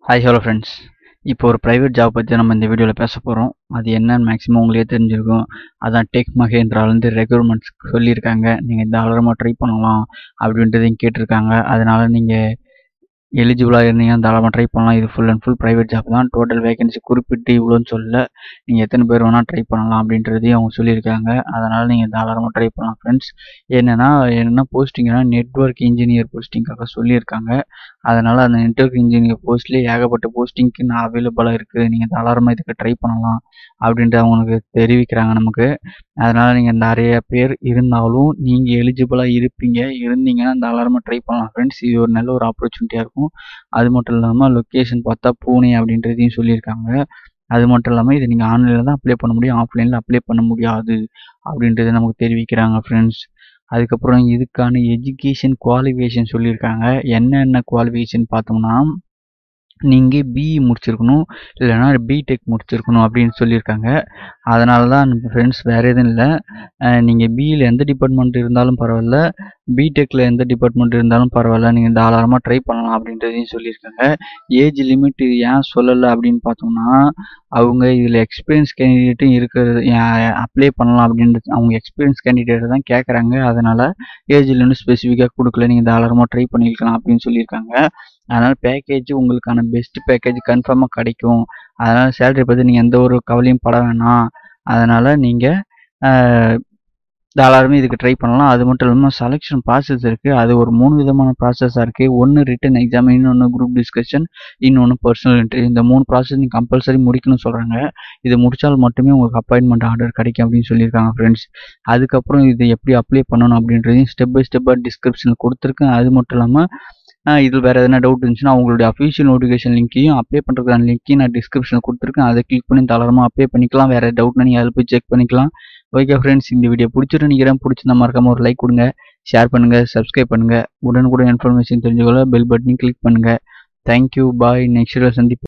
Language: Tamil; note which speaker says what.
Speaker 1: ஹாய் ஹலோ ஃப்ரெண்ட்ஸ் இப்போ ஒரு ப்ரைவேட் ஜாப் பற்றி நம்ம இந்த வீடியோவில் பேச போகிறோம் அது என்னன்னு மேக்ஸிமம் உங்களுக்கே தெரிஞ்சிருக்கும் அதான் டெக் மகேந்திராலேருந்து ரெக்ரூட்மெண்ட்ஸ் சொல்லியிருக்காங்க நீங்கள் தாராளமாக ட்ரை பண்ணலாம் அப்படின்றதையும் கேட்டிருக்காங்க அதனால் நீங்கள் எலிஜிபிளாக இருந்தீங்கன்னா தாராளமாக ட்ரை பண்ணலாம் இது full and full private job தான் டோட்டல் வேகன்சி குறிப்பிட்டு இவ்வளோன்னு சொல்லல நீங்கள் எத்தனை பேர் வேணால் ட்ரை பண்ணலாம் அப்படின்றதையும் அவங்க சொல்லியிருக்காங்க அதனால் நீங்கள் தாராளமாக ட்ரை பண்ணலாம் ஃப்ரெண்ட்ஸ் என்னென்னா என்ன போஸ்டிங்னா நெட்ஒர்க் இன்ஜினியர் போஸ்டிங்காக சொல்லியிருக்காங்க அதனால் அந்த நெட்ஒர்க் இன்ஜினியர் போஸ்ட்லேயே ஏகப்பட்ட போஸ்டிங்க்கு நான் அவைலபிளாக இருக்குது நீங்கள் தாராளமாக இதுக்கு ட்ரை பண்ணலாம் அப்படின்ட்டு அவங்களுக்கு தெரிவிக்கிறாங்க நமக்கு அதனால் நீங்கள் நிறைய பேர் இருந்தாலும் நீங்கள் எலிஜிபிளாக இருப்பீங்க இருந்தீங்கன்னா தாராளமாக ட்ரை பண்ணலாம் ஃப்ரெண்ட்ஸ் இது ஒரு நல்ல ஒரு ஆப்பர்ச்சுனிட்டியாக இருக்கும் அது மட்டும் இல்லாமல் லொக்கேஷன் பார்த்தா பூனே அப்படின்றதையும் சொல்லியிருக்காங்க அது மட்டும் இல்லாமல் இது நீங்கள் ஆன்லைனில் தான் அப்ளை பண்ண முடியும் ஆஃப்லைனில் அப்ளை பண்ண முடியாது அப்படின்றத நமக்கு தெரிவிக்கிறாங்க ஃப்ரெண்ட்ஸ் அதுக்கப்புறம் இதுக்கான எஜுகேஷன் குவாலிஃபிகேஷன் சொல்லியிருக்காங்க என்னென்ன குவாலிஃபிகேஷன் பார்த்தோம்னா நீங்கள் பிஇ முடிச்சிருக்கணும் இல்லைனா பிடெக் முடிச்சிருக்கணும் அப்படின்னு சொல்லியிருக்காங்க அதனால தான் ஃப்ரெண்ட்ஸ் வேறு எதுவும் இல்லை நீங்கள் பிஇயில் எந்த டிபார்ட்மெண்ட் இருந்தாலும் பரவாயில்ல பிடெக்கில் எந்த டிபார்ட்மெண்ட் இருந்தாலும் பரவாயில்ல நீங்கள் தாராளமாக ட்ரை பண்ணலாம் அப்படின்றதையும் சொல்லியிருக்காங்க ஏஜ் லிமிட் இது ஏன் சொல்லலை அப்படின்னு பார்த்தோம்னா அவங்க இதில் எக்ஸ்பீரியன்ஸ் கேண்டிடேட்டும் இருக்கிறது அப்ளை பண்ணலாம் அப்படின்றது அவங்க எக்ஸ்பீரியன்ஸ் கேண்டிடேட் தான் கேட்குறாங்க அதனால் ஏஜ் லிமிட் ஸ்பெசிஃபிக்காக கொடுக்கல நீங்கள் தாராளமாக ட்ரை பண்ணிக்கலாம் அப்படின்னு சொல்லியிருக்காங்க அதனால் பேக்கேஜ் உங்களுக்கான பெஸ்ட் பேக்கேஜ் கன்ஃபார்மாக கிடைக்கும் அதனால் சேலரி பற்றி நீங்கள் எந்த ஒரு கவலையும் பட வேணாம் அதனால் நீங்கள் தாராளமே இதுக்கு ட்ரை பண்ணலாம் அது மட்டும் இல்லாமல் செலெக்ஷன் ப்ராசஸ் இருக்குது அது ஒரு மூணு விதமான ப்ராசஸாக இருக்குது ஒன்று ரிட்டன் எக்ஸாம் இன்னொன்று குரூப் டிஸ்கஷன் இன்னொன்று பர்சனல் இன்டர்வியூ இந்த மூணு ப்ராசஸ் நீங்கள் கம்பல்சரி முடிக்கணும்னு சொல்கிறாங்க இது முடித்தால் மட்டுமே உங்களுக்கு அப்பாயின்மெண்ட் ஆர்டர் கிடைக்கும் அப்படின்னு சொல்லியிருக்காங்க ஃப்ரெண்ட்ஸ் அதுக்கப்புறம் இது எப்படி அப்ளை பண்ணணும் அப்படின்றதையும் ஸ்டெப் பை ஸ்டெப்பாக டிஸ்கிரிப்ஷனில் கொடுத்துருக்கேன் அது மட்டும் இல்லாமல் இதில் வேறு எதனா டவுட் இருந்துச்சுன்னா அவங்களுடைய அஃபீஷியல் நோட்டிஃபிகேஷன் லிங்க்கையும் அப்ளை பண்ணுறதுக்கான லிங்க்கையும் நான் டிஸ்கிரிப்ஷனில் கொடுத்துருக்கேன் அதை கிளிக் பண்ணி தாராளமாக அப்ளை பண்ணிக்கலாம் வேறு டவுட்னா நீங்கள் அதில் போய் செக் பண்ணிக்கலாம் ஓகே ஃப்ரெண்ட்ஸ் இந்த வீடியோ பிடிச்சிட்டு நினைக்கிறேன் பிடிச்சிருந்தா மறக்காம ஒரு லைக் கொடுங்க ஷேர் பண்ணுங்கள் சப்ஸ்கிரைப் பண்ணுங்கள் உடனுக்குடன் இன்ஃபர்மேஷன் தெரிஞ்சுக்கொள்ள பெல் பட்டனையும் கிளிக் பண்ணுங்கள் தேங்க்யூ பாய் நெக்ஸ்ட் சந்திப்பு